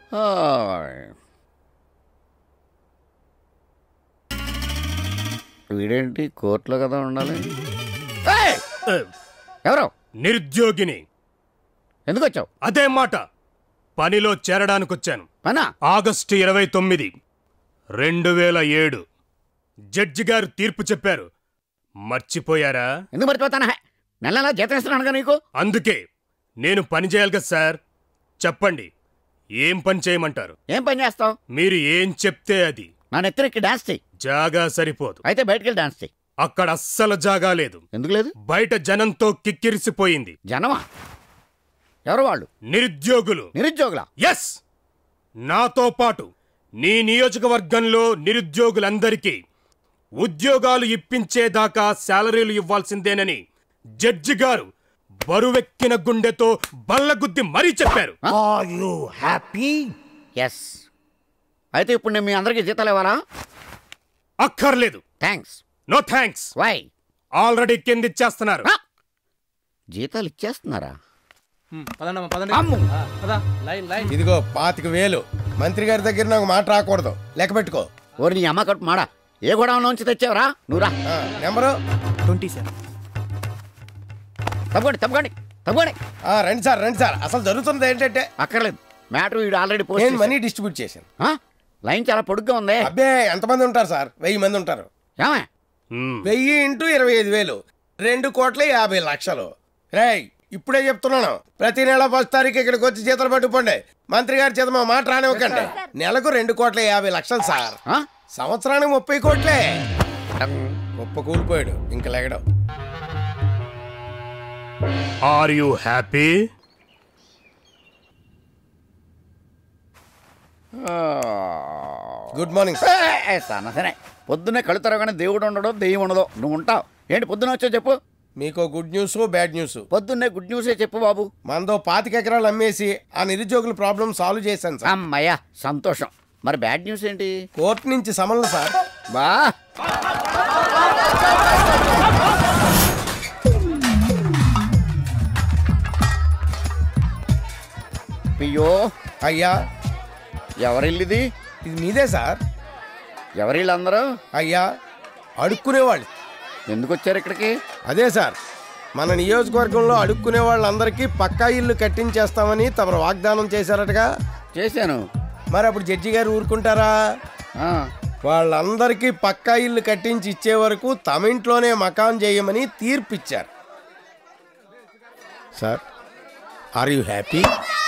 Hi. వీడేంటి కోర్టులో కదా ఉండాలి ఏయ్! ఎవరు నిరుద్యోగిని ఎందుకు వచ్చావు అదే మాట పనిలో చేరడానికి వచ్చాను పనా ఆగస్టు ఇరవై తొమ్మిది రెండు వేల ఏడు జడ్జి గారు తీర్పు చెప్పారు మర్చిపోయారా ఎందుకు మర్చిపోతానా నెల నెలా జీతం ఇస్తున్నానుగా నీకు అందుకే నేను పని చేయాలి కదా సార్ చెప్పండి ఏం పని చేయమంటారు ఏం పని చేస్తావు మీరు ఏం చెప్తే అది నా నెత్తిరెక్కి డాన్స్ చెయ్యి జాగా సరిపోదు అయితే బయటికి వెళ్ళి డాన్స్ చెయ్యి అక్కడ అస్సలు జాగా లేదు ఎందుకు లేదు బయట జనంతో కిక్కిరిసిపోయింది జనమా ఎవరు వాళ్ళు నిరుద్యోగులు నిరుద్యోగులా ఎస్ నాతో పాటు నీ నియోజకవర్గంలో నిరుద్యోగులందరికీ ఉద్యోగాలు ఇప్పించేదాకా శాలరీలు ఇవ్వాల్సిందేనని జడ్జి గారు బరువెక్కిన గుండెతో బల్లగుద్ది మరీ చెప్పారు Are you happy? ఎస్ అయితే ఇప్పుడు నేను మీ అందరికీ జీతాలు ఇవ్వాలా అక్కర్లేదు thanks no thanks why already కిందిచ్చేస్తున్నారు జీతాలు ఇచ్చేస్తున్నారా పదండమ్మా పదండి అమ్ము. ఆ, పద లైన్ లైన్ ఇదిగో పాతిక వేలు మంత్రి గారి దగ్గర నాకు మాట రాకూడదు లెక్క పెట్టుకో ఓరి నీ అమ్మ కట్టు మాడా ఏ గోడౌన్లోంచి తెచ్చావురా నువ్వురా ఆ, నెంబరు ట్వంటీ సార్ తప్పకండి తప్పకండి తప్పకండి ఆ, రండి సార్ రండి సార్ అసలు జరుగుతున్నది ఏంటంటే అక్కర్లేదు మ్యాటర్ వీడు ఆల్రెడీ నేను పోస్ట్ మనీ డిస్ట్రిబ్యూట్ చేశాను చేశాను. ఆ? లైన్ చాలా పొడుగ్గా ఉంది అబ్బే ఎంతమంది ఉంటారు సార్ వెయ్యి మంది ఉంటారు ఏమే మ్మ్. వెయ్యి ఇంటూ ఇరవై ఐదు వేలు రెండు కోట్ల యాభై లక్షలు రేయ్ ఇప్పుడే చెప్తున్నాను ప్రతి నెల ఫస్ట్ తారీఖు ఇక్కడికి వచ్చి జీతాలు పట్టుకోండి మంత్రి గారి చేత మా మాట రానివ్వకండి నెలకు రెండు కోట్ల యాభై లక్షలు సార్ ఆ? సంవత్సరానికి ముప్పై కోట్లే ముప్ప కూలిపోయాడు ఇంకా లెగడం are you happy good morning ఏ, ఏ, సన్న సరే పొద్దున్నే కళ్ళు తెరవగానే దేవుడు ఉండడు దెయ్యం ఉండదు నువ్వు ఉంటావు ఏంటి పొద్దున్న వచ్చావు చెప్పు మీకు గుడ్ న్యూస్ బ్యాడ్ న్యూస్ పొద్దున్నే గుడ్ న్యూసే చెప్పు బాబు మనదో పాతిక ఎకరాలు అమ్మేసి ఆ నిరుద్యోగుల ప్రాబ్లం సాల్వ్ చేశాను సార్ అమ్మయ్యా సంతోషం మరి బ్యాడ్ న్యూస్ ఏంటి కోర్టు నుంచి సమన్లు సార్ బా అయ్యో అయ్యా ఎవరిల్లిది ఇది మీదే సార్ ఎవరిల్లందరూ అయ్యా అడుక్కునేవాళ్ళు ఎందుకు వచ్చారు ఇక్కడికి అదే సార్ మన నియోజకవర్గంలో అడుక్కునే వాళ్ళందరికీ పక్కా ఇల్లు కట్టించేస్తామని తమరు వాగ్దానం చేశారటగా చేశాను మరి అప్పుడు జడ్జి గారు ఊరుకుంటారా ఆ, వాళ్ళందరికీ పక్కా ఇల్లు కట్టించి ఇచ్చే వరకు తమ ఇంట్లోనే మకాన్ చేయమని తీర్పు ఇచ్చారు sir are you happy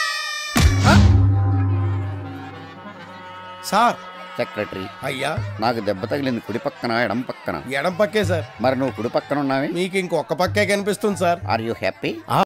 sir secretary అయ్యా నాకు దెబ్బ తగిలింది కుడి పక్కన ఎడం పక్కన ఎడం పక్కే సార్ మరి నువ్వు కుడి పక్కన ఉన్నావి మీకు ఇంకొక పక్కే కనిపిస్తుంది సార్ ఆర్ యూ హ్యాపీ